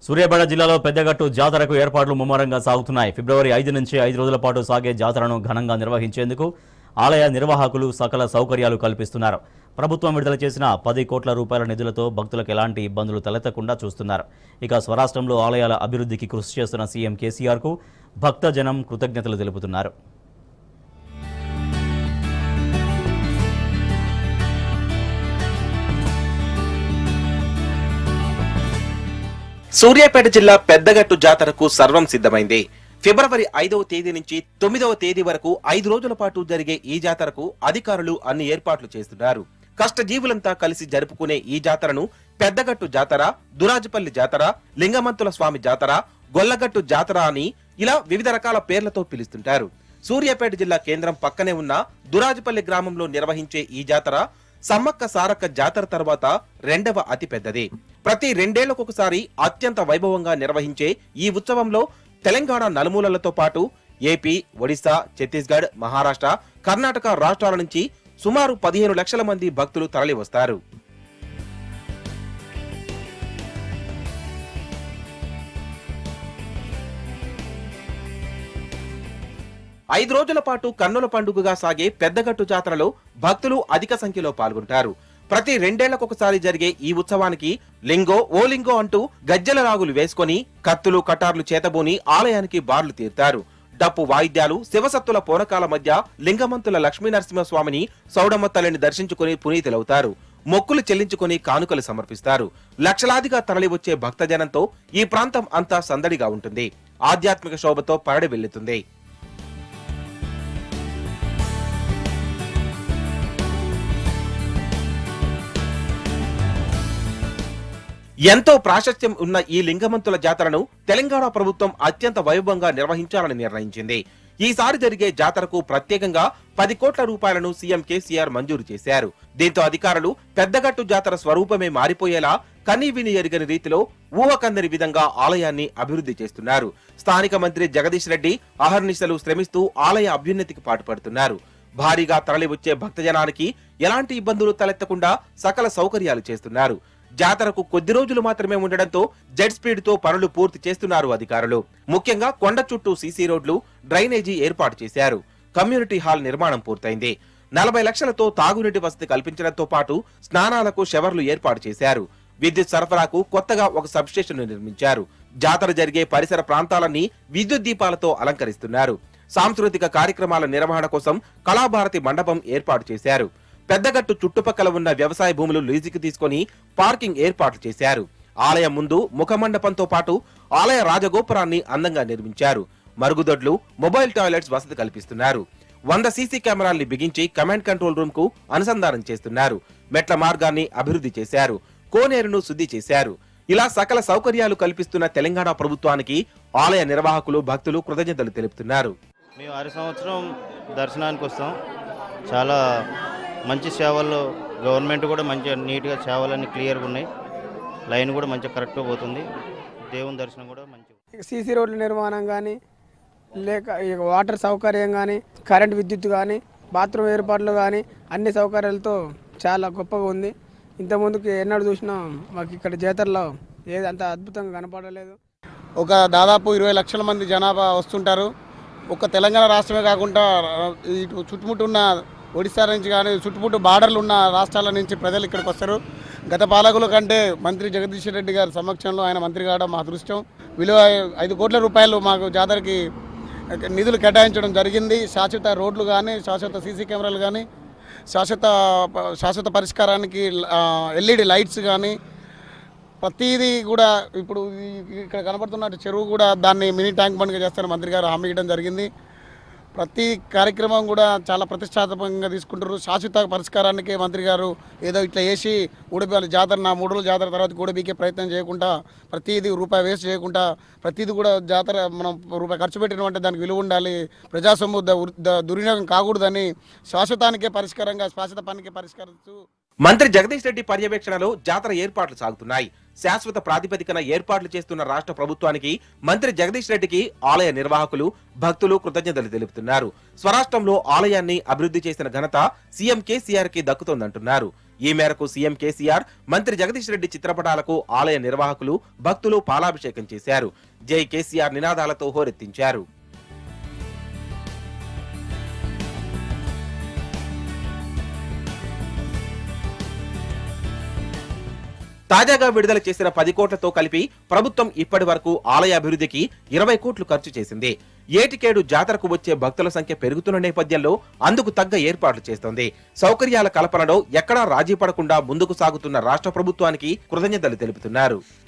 సూర్యాపేట జిల్లాలో పెద్దగట్టు జాతరకు ఏర్పాట్లు ముమ్మరంగా సాగుతున్నాయి ఫిబ్రవరి ఐదు నుంచి ఐదు రోజుల పాటు సాగే జాతరను ఘనంగా నిర్వహించేందుకు ఆలయ నిర్వాహకులు సకల సౌకర్యాలు కల్పిస్తున్నారు ప్రభుత్వం విడుదల చేసిన పది కోట్ల రూపాయల నిధులతో భక్తులకు ఎలాంటి ఇబ్బందులు తలెత్తకుండా చూస్తున్నారు ఇక స్వరాష్ట్రంలో ఆలయాల అభివృద్ధికి కృషి చేస్తున్న సీఎం కేసీఆర్కు భక్తజనం కృతజ్ఞతలు తెలుపుతున్నారు సూర్యాపేట జిల్లా పెద్దగట్టు జాతరకు సర్వం సిద్ధమైంది ఫిబ్రవరి ఐదవ తేదీ నుంచి తొమ్మిదవ తేదీ వరకు ఐదు రోజుల పాటు జరిగే ఈ జాతరకు అధికారులు అన్ని ఏర్పాట్లు చేస్తున్నారు కష్టజీవులంతా కలిసి జరుపుకునే ఈ జాతరను పెద్దగట్టు జాతర దురాజపల్లి జాతర లింగమంతుల స్వామి జాతర గొల్లగట్టు జాతర అని ఇలా వివిధ రకాల పేర్లతో పిలుస్తుంటారు సూర్యాపేట జిల్లా కేంద్రం పక్కనే ఉన్న దురాజపల్లి గ్రామంలో నిర్వహించే ఈ జాతర సమ్మక్క సారక్క జాతర తర్వాత రెండవ అతి పెద్దది ప్రతి రెండేళ్లకొకసారి అత్యంత వైభవంగా నిర్వహించే ఈ ఉత్సవంలో తెలంగాణ నలుమూలలతో పాటు ఏపీ ఒడిశా ఛత్తీస్గఢ్ మహారాష్ట్ర కర్ణాటక రాష్ట్రాల నుంచి సుమారు పదిహేను లక్షల మంది భక్తులు తరలి వస్తారు ఐదు రోజుల పాటు కన్నుల పండుగగా సాగే పెద్దగట్టు జాతరలో భక్తులు అధిక సంఖ్యలో పాల్గొంటారు ప్రతి రెండేళ్లకొకసారి జరిగే ఈ ఉత్సవానికి లింగో ఓ లింగో అంటూ గజ్జల రాగులు వేసుకొని కత్తులు కటార్లు చేతబూని ఆలయానికి బార్లు తీరుతారు డప్పు వాయిద్యాలు శివసత్తుల పూనకాల మధ్య లింగమంతుల లక్ష్మీనరసింహస్వామిని సౌడమ్మ తల్లిని దర్శించుకుని పునీతులవుతారు మొక్కులు చెల్లించుకుని కానుకలు సమర్పిస్తారు లక్షలాదిగా తరలివచ్చే భక్తజనంతో ఈ ప్రాంతం అంతా సందడిగా ఉంటుంది ఆధ్యాత్మిక శోభతో పరడి వెళ్లుతుంది ఎంతో ప్రాశస్త్యం ఉన్న ఈ లింగమంతుల జాతరను తెలంగాణ ప్రభుత్వం అత్యంత వైభవంగా నిర్వహించాలని నిర్ణయించింది ఈసారి జరిగే జాతరకు ప్రత్యేకంగా పది కోట్ల రూపాయలను సీఎం కేసీఆర్ మంజూరు చేశారు దీంతో అధికారులు పెద్దగట్టు జాతర స్వరూపమే మారిపోయేలా కనీ విని ఎరుగని రీతిలో ఊహకందని విధంగా ఆలయాన్ని అభివృద్ధి చేస్తున్నారు స్థానిక మంత్రి జగదీష్ రెడ్డి అహర్నిశలు శ్రమిస్తూ ఆలయ అభ్యున్నతికి పాటుపడుతున్నారు భారీగా తరలివచ్చే భక్తజనానికి ఎలాంటి ఇబ్బందులు తలెత్తకుండా సకల సౌకర్యాలు చేస్తున్నారు జాతరకు కొద్ది రోజులు మాత్రమే ఉండడంతో జెట్ స్పీడ్ తో పనులు పూర్తి చేస్తున్నారు అధికారులు ముఖ్యంగా కొండ చుట్టూ సీసీ రోడ్లు డ్రైనేజీ ఏర్పాటు చేశారు కమ్యూనిటీ హాల్ నిర్మాణం పూర్తయింది నలభై లక్షలతో తాగునీటి వసతి కల్పించడంతో పాటు స్నానాలకు షవర్లు ఏర్పాటు చేశారు విద్యుత్ సరఫరాకు కొత్తగా ఒక సబ్స్టేషన్ నిర్మించారు జాతర జరిగే పరిసర ప్రాంతాలన్నీ విద్యుత్ దీపాలతో అలంకరిస్తున్నారు సాంస్కృతిక కార్యక్రమాల నిర్వహణ కోసం కళాభారతి మండపం ఏర్పాటు చేశారు పెద్దగట్టు చుట్టుపక్కల ఉన్న వ్యవసాయ భూములు లీజుకి తీసుకొని పార్కింగ్ ఏర్పాట్లు చేశారు ఆలయం ముందు ముఖమండపంతో పాటు ఆలయ రాజగోపురాన్ని అందంగా నిర్మించారు మరుగుదొడ్లు మొబైల్ టాయిలెట్స్ వసతి కల్పిస్తున్నారు వంద సీసీ కెమెరాల్ని బిగించి కమాండ్ కంట్రోల్ రూమ్ కు అనుసంధానం చేస్తున్నారు మెట్ల మార్గాన్ని అభివృద్ధి చేశారు కోనేరును శుద్ధి చేశారు ఇలా సకల సౌకర్యాలు కల్పిస్తున్న తెలంగాణ ప్రభుత్వానికి ఆలయ నిర్వాహకులు భక్తులు కృతజ్ఞతలు తెలుపుతున్నారు మేము ఆరు సంవత్సరం దర్శనానికి వస్తాం చాలా మంచి సేవలు గవర్నమెంట్ కూడా మంచిగా నీట్గా సేవలన్నీ క్లియర్గా ఉన్నాయి లైన్ కూడా మంచిగా కరెక్ట్గా పోతుంది దేవుని దర్శనం కూడా మంచిగా ఇక సీసీ రోడ్ల నిర్మాణం కానీ లేక ఇక వాటర్ సౌకర్యం కానీ కరెంట్ విద్యుత్ కానీ బాత్రూమ్ ఏర్పాట్లు కానీ అన్ని సౌకర్యాలతో చాలా గొప్పగా ఉంది ఇంతకుముందుకు ఎన్నడూ చూసినా మాకు ఇక్కడ జాతరలో ఏది అంత అద్భుతంగా కనపడలేదు ఒక దాదాపు ఇరవై లక్షల మంది జనాభా వస్తుంటారు ఒక తెలంగాణ రాష్ట్రమే కాకుండా ఇటు చుట్టుముట్టు ఉన్న ఒడిశా నుంచి కానీ చుట్టుముట్టు బార్డర్లు ఉన్న రాష్ట్రాల నుంచి ప్రజలు ఇక్కడికి వస్తారు గత పాలకుల కంటే మంత్రి జగదీష్ రెడ్డి గారి సమక్షంలో ఆయన మంత్రి కావడం మా అదృష్టం విలువ ఐదు కోట్ల రూపాయలు మాకు జాతరకి నిధులు కేటాయించడం జరిగింది శాశ్వత రోడ్లు కానీ శాశ్వత సీసీ కెమెరాలు కానీ శాశ్వత శాశ్వత పరిష్కారానికి ఎల్ఈడి లైట్స్ కానీ ప్రతిదీ కూడా ఇప్పుడు ఈ- ఇక్కడ కనబడుతున్న చెరువు కూడా దాన్ని మినీ ట్యాంక్ బండ్గా చేస్తారని మంత్రి గారు హామీ ఇవ్వడం జరిగింది ప్రతి కార్యక్రమం కూడా చాలా ప్రతిష్టాత్మకంగా తీసుకుంటారు శాశ్వత పరిష్కారానికి మంత్రి గారు ఏదో ఇట్లా వేసి ఊడిపోయాలి జాతర నా మూడు రోజుల జాతర తర్వాత ఊడబీకే ప్రయత్నం చేయకుండా ప్రతిదీ రూపాయి వేస్ట్ చేయకుండా ప్రతిదీ కూడా జాతర మనం రూపాయి ఖర్చు పెట్టినమంటే దానికి విలువ ఉండాలి ప్రజాసొమ్ము ద- ద- దుర్వినియోగం కాకూడదని శాశ్వతానికే పరిష్కారంగా శాశ్వత పనికి పరిష్కరిస్తూ మంత్రి జగదీష్ రెడ్డి పర్యవేక్షణలో జాతర ఏర్పాట్లు సాగుతున్నాయి శాశ్వత ప్రాతిపదికన ఏర్పాట్లు చేస్తున్న రాష్ట్ర ప్రభుత్వానికి మంత్రి జగదీష్ రెడ్డికి ఆలయ నిర్వాహకులు భక్తులు కృతజ్ఞతలు తెలుపుతున్నారు స్వరాష్ట్రంలో ఆలయాన్ని అభివృద్ధి చేసిన ఘనత సీఎం కేసీఆర్ కి దక్కుతోందంటున్నారు ఈ మేరకు సీఎం కేసీఆర్ మంత్రి జగదీష్ రెడ్డి చిత్రపటాలకు ఆలయ నిర్వాహకులు భక్తులు పాలాభిషేకం చేశారు జై కేసీఆర్ నినాదాలతో హోరెత్తించారు తాజాగా విడుదల చేసిన పది కోట్లతో కలిపి ప్రభుత్వం ఇప్పటి వరకు ఆలయ అభివృద్ధికి ఇరవై కోట్లు ఖర్చు చేసింది ఏటికేడు జాతరకు వచ్చే భక్తుల సంఖ్య పెరుగుతున్న నేపథ్యంలో అందుకు తగ్గ ఏర్పాట్లు చేస్తోంది సౌకర్యాల కల్పనలో ఎక్కడా రాజీ పడకుండా ముందుకు సాగుతున్న రాష్ట్ర ప్రభుత్వానికి కృతజ్ఞతలు తెలుపుతున్నారు